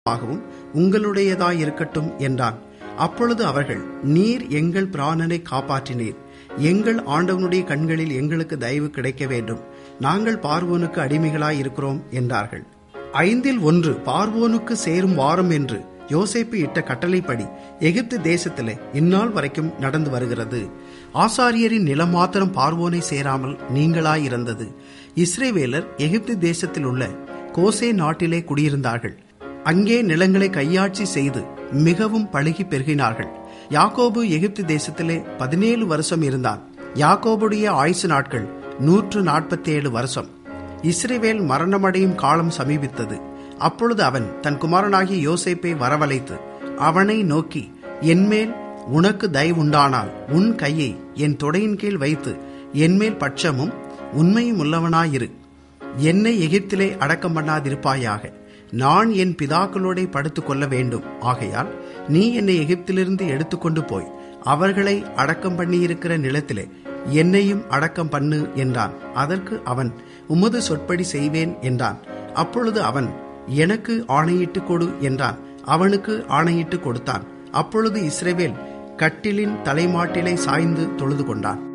ஆகவும் உங்களுடையதாயிருக்கட்டும் என்றான் அப்பொழுது அவர்கள் நீர் எங்கள் பிராணனை காப்பாற்றினீர் எங்கள் ஆண்டவனுடைய கண்களில் எங்களுக்கு தயவு கிடைக்க வேண்டும் நாங்கள் பார்வோனுக்கு அடிமைகளாய் இருக்கிறோம் என்றார்கள் ஐந்தில் ஒன்று பார்வோனுக்கு சேரும் வாரம் என்று யோசேப்பு இட்ட கட்டளைப்படி எகிப்து தேசத்திலே இந்நாள் வரைக்கும் நடந்து வருகிறது ஆசாரியரின் நிலம் மாத்திரம் பார்வோனை சேராமல் நீங்களாயிருந்தது இஸ்ரேவேலர் எகிப்து தேசத்தில் உள்ள கோசே நாட்டிலே குடியிருந்தார்கள் அங்கே நிலங்களை கையாட்சி செய்து மிகவும் பழுகி பெருகினார்கள் யாக்கோபு எகிப்து தேசத்திலே பதினேழு வருஷம் இருந்தான் யாக்கோபுடைய ஆயுசு நாட்கள் நூற்று நாற்பத்தேழு வருஷம் இஸ்ரேவேல் மரணமடையும் காலம் சமீபித்தது அப்பொழுது அவன் தன் குமாரனாகிய யோசேப்பை வரவழைத்து அவனை நோக்கி என்மேல் உனக்கு தயவுண்டானால் உன் கையை என் தொடையின் கீழ் வைத்து என்மேல் பட்சமும் உண்மையும் உள்ளவனாயிரு என்னை எகிப்திலே அடக்கம் பண்ணாதிருப்பாயாக நான் என் பிதாக்களோட படுத்துக் கொள்ள வேண்டும் ஆகையால் நீ என்னை எகிப்திலிருந்து எடுத்துக்கொண்டு போய் அவர்களை அடக்கம் பண்ணியிருக்கிற நிலத்திலே என்னையும் அடக்கம் பண்ணு என்றான் அதற்கு அவன் உமது சொற்படி செய்வேன் என்றான் அப்பொழுது அவன் எனக்கு ஆணையிட்டு கொடு என்றான் அவனுக்கு ஆணையிட்டு கொடுத்தான் அப்பொழுது இஸ்ரேவேல் கட்டிலின் தலைமாட்டிலை சாய்ந்து தொழுது கொண்டான்